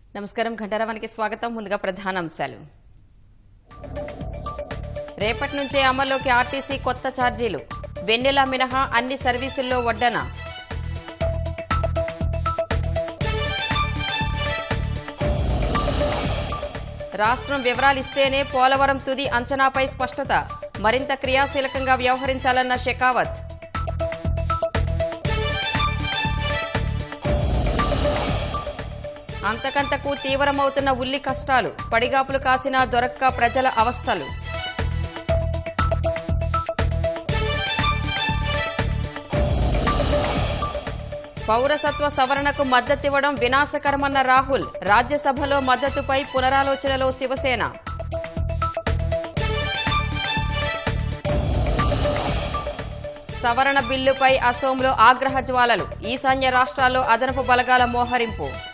నమస్కారం ఘంటారావానికి స్వాగతం ముందుగా ప్రధానాంశాలు రేపటి నుంచే అమల్లోకి ఆర్టీసీ కొత్త ఛార్జీలు వెన్నెల మినహా అన్ని సర్వీసుల్లో వడ్డన రాష్ట్రం వివరాలిస్తేనే పోలవరం తుది అంచనాపై స్పష్టత మరింత క్రియాశీలకంగా వ్యవహరించాలన్న షెకావత్ అంతకంతకు తీవ్రమవుతున్న ఉల్లి కష్టాలు పడిగాపులు కాసిన దొరక్క ప్రజల అవస్థలు పౌరసత్వ సవరణకు మద్దతివ్వడం వినాశకరమన్న రాహుల్ రాజ్యసభలో మద్దతుపై పునరాలోచనలో శివసేన సవరణ బిల్లుపై అసోంలో ఆగ్రహ జ్వాలలు ఈశాన్య రాష్ట్రాల్లో అదనపు బలగాల మోహరింపు